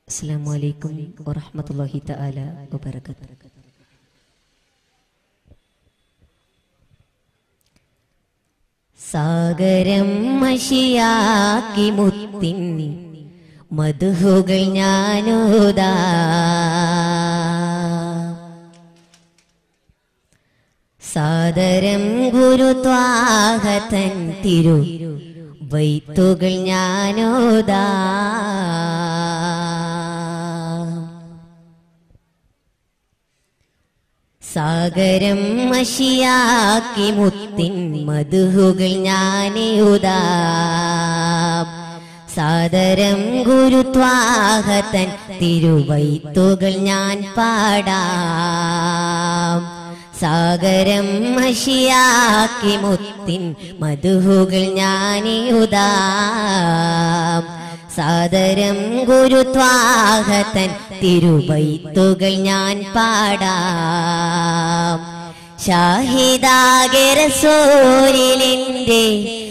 അസ്സാം വലൈക്കും വറഹമത്തല്ലാഹി തആല വബറകാത്ത് സാഗരം മഷിയാക്കി മുത്തിൻ മധുഹുകൾ ഞാനോദാ സാദരം ഗുരുത്വാഹതൻ തിരു വൈത്തുകൾ ഞാനോദാ സാഗരം മഷിയാക്കി മുത്തിൻ മധുഹുകൾ ഞാനേയുദാ സാദരം ഗുരുത്വാഹതൻ തിരുവൈത്തുകൾ ഞാൻ പാടാം സാഗരം മഷിയാക്കി മുത്തിൻ മധുഹുകൾ ഞാനേയുദാം സാദരം ഗുരുത്വാഹതൻ തിരുവൈത്തുകൾ ഞാൻ പാടാം ഷാഹിദാഗരസോരിലിന്റെ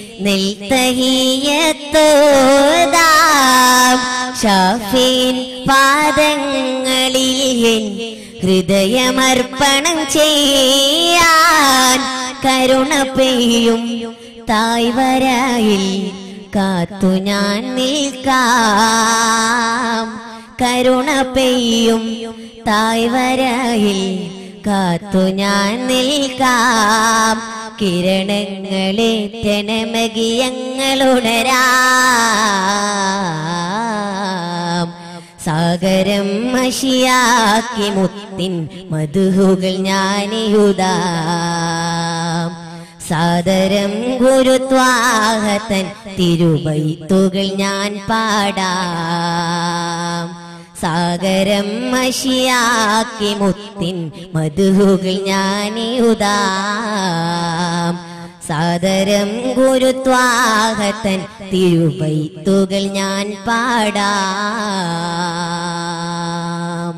നെൽത്തഹിയത്തോതാം ഷാഫീൻ പാദങ്ങളിൽ എൻ ഹൃദയമർപ്പണം ചെയ്യാൻ കരുണ പെയ്യും തായ്വരായിൽ കാത്തു ഞാൻ നിൽക്കാം കരുണ പെയ്യും തായ്വരായിൽ കാത്തു ഞാൻ നിൽക്കാം കിരണങ്ങളെ ജനമകിയങ്ങളുണരാം സാഗരം മഷിയാക്കി മുത്തിൻ മധുഹുകൾ ഞാനെഴുതാം സാദരം ഗുരുത്വാഹതൻ തിരുവൈത്തുകൾ ഞാൻ പാടാം സാഗരം മഷിയാക്കി മുത്തിൻ മധുഹുകൾ ഞാനെഴുതാം സാദരം ഗുരുത്വാഹതൻ തിരുവൈത്തുകൾ ഞാൻ പാടാം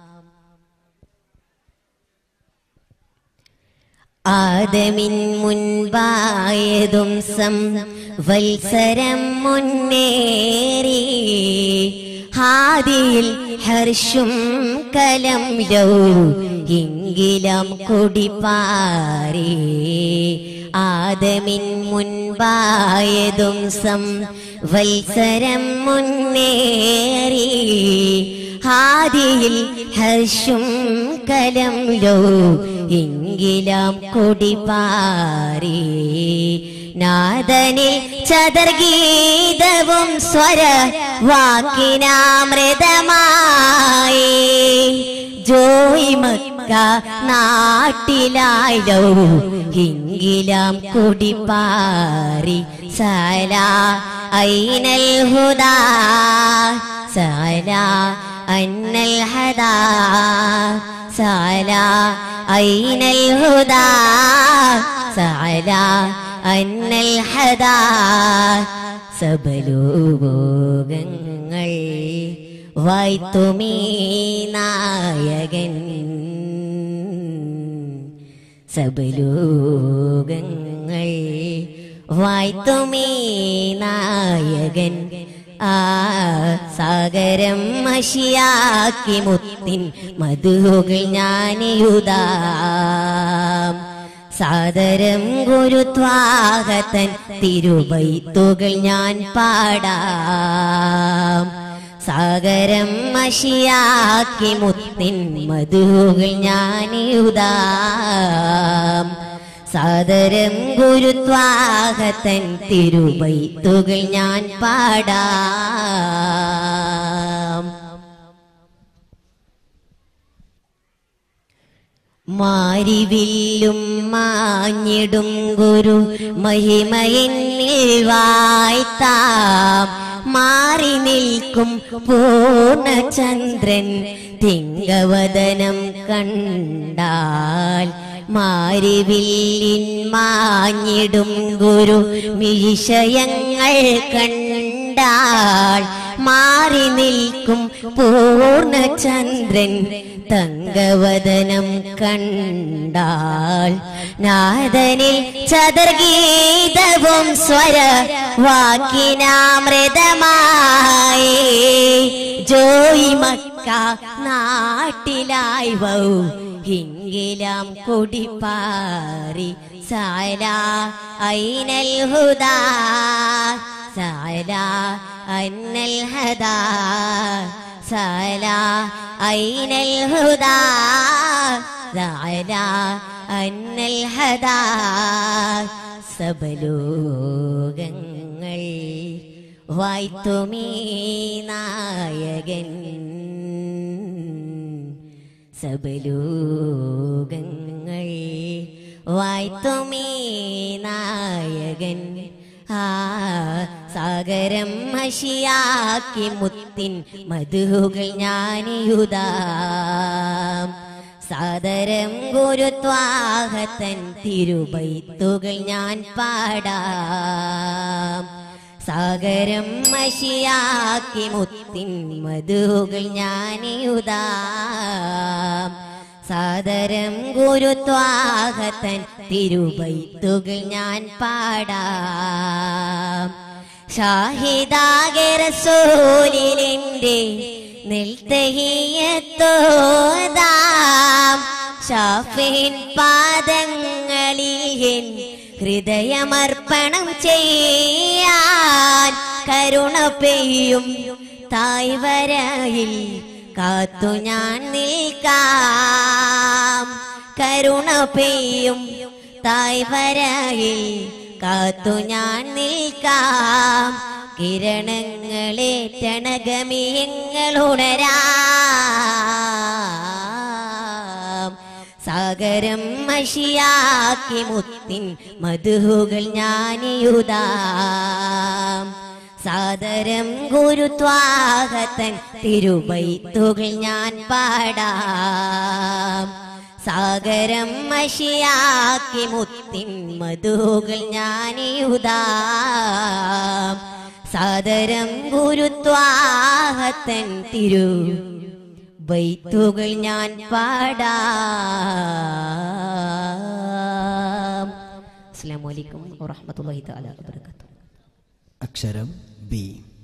ആദമിൻ മുൻപായതും സം വത്സരം മുന്നേറി ഹാദിയിൽ ഹർഷും കലം ലൗ എങ്കിലും കുടിപ്പാറി ആദമിൻ മുൻപായതും സം വത്സരം മുന്നേറി ഹാദിയിൽ ഹർഷും കലം ലോ എങ്കിലും കൊടിപാറി നാദനിൽ ചതർഗീതവും സ്വര വാക്കിനാമൃതമായി ജോയി മക്ക നാട്ടിലായോ എങ്കിലും കൊടിപ്പാറി സല ഐനൽ ഹുദാ സല അന്നൽ ഹദാ സല ഐനൽ ഹുദാ സല അന്നൽ ഹദാ സബലോകങ്ങൾ വായ്ത്തുമീ നായകൻ സബലോകങ്ങൾ വായ്ത്തുമീ നായകൻ ആ സാഗരം മഷിയാക്കി മുത്തിൻ മധുഹുകൾ ഞാനെഴുതാം സാദരം ഗുരുത്വാഹതൻ തിരുവൈത്തുകൾ ഞാൻ പാടാം സാഗരം മഷിയാക്കി മുത്തിൻ മധുഹുകൾ ഞാനെഴുതാം സാദരം ഗുരുത്വാഹതൻ തിരുവൈത്തുകൾ ഞാൻ പാടാം മാരിവില്ലും മാഞ്ഞിടും ഗുരു മഹിമയെന്നിൽ വായ്ത്താം മാറി നിൽക്കും പൂർണ്ണചന്ദ്രൻ തിങ്കവദനം കണ്ടാൽ മാരിവില്ലിൻ മാഞ്ഞിടും ഗുരു വിഷയങ്ങൾ കണ്ടാൾ മാറി നിൽക്കും പൂർണ്ണചന്ദ്രൻ തങ്കവദനം കണ്ടാൽ നാദനിൽ ചതുർഗീതവും സ്വര വാക്കിനാമൃതമായി ജോയി മക്ക നാട്ടിലായി വൗ ഹിങ്കിലാം കൊടിപ്പാറി സാല ഐനൽ ഹുദാ സാല അന്നൽ ഹദാ സാല ഐനൽ ഹുദാ സാല അന്നൽ ഹദാ സബലോകങ്ങൾ വായ്ത്തുമീ നായകൻ സബലോകങ്ങൾ വായ്ത്തുമീ നായകൻ ആ സാഗരം മഷിയാക്കി മുത്തിൻ മധുകൾ ഞാനിയുതാം സാദരം ഗുരുത്വാഹത്തൻ തിരുബൈത്തുകൾ ഞാൻ പാടാം സാഗരം മഷിയാക്കി മുത്തിൻ മധുകൾ ഞാനിയുതാം സാദരം ഗുരുത്വാഹത്തൻ തിരുബൈത്തുകൾ ഞാൻ പാടാം ഷാഹിദാകെ റസൂലിലെന്റെ നെൽത്തഹിയത്തോതാം ഷാഫിൻ പാദങ്ങളിൽ എൻ ഹൃദയമർപ്പണം ചെയ്യാൻ കരുണ പെയ്യും തായ്വരയിൽ കാത്തു ഞാൻ നിൽക്കാം കരുണ പെയ്യും തായ്വരയിൽ കാത്തു ഞാൻ നിൽക്കാം കിരണങ്ങളെ ടണഗമിയങ്ങളുണരാം സാഗരം മഷിയാക്കി മുത്തിൻ മധുഹുകൾ ഞാനിയുതാം സാദരം ഗുരുത്വാഹത്തൻ തിരുബൈത്തുകൾ ഞാൻ പാടാം സാഗരം മഷിയാക്കി മുത്തിൻ മധുകൾ ഞാനിയുതാം സാദരം ഗുരുത്വാഹത്തൻ തിരു ബൈത്തുകൾ ഞാൻ പാടാം അസ്സലാമു അലൈക്കും വറഹ്മത്തുള്ളാഹി തആല വബറകാതുഹു അക്ഷരം ബി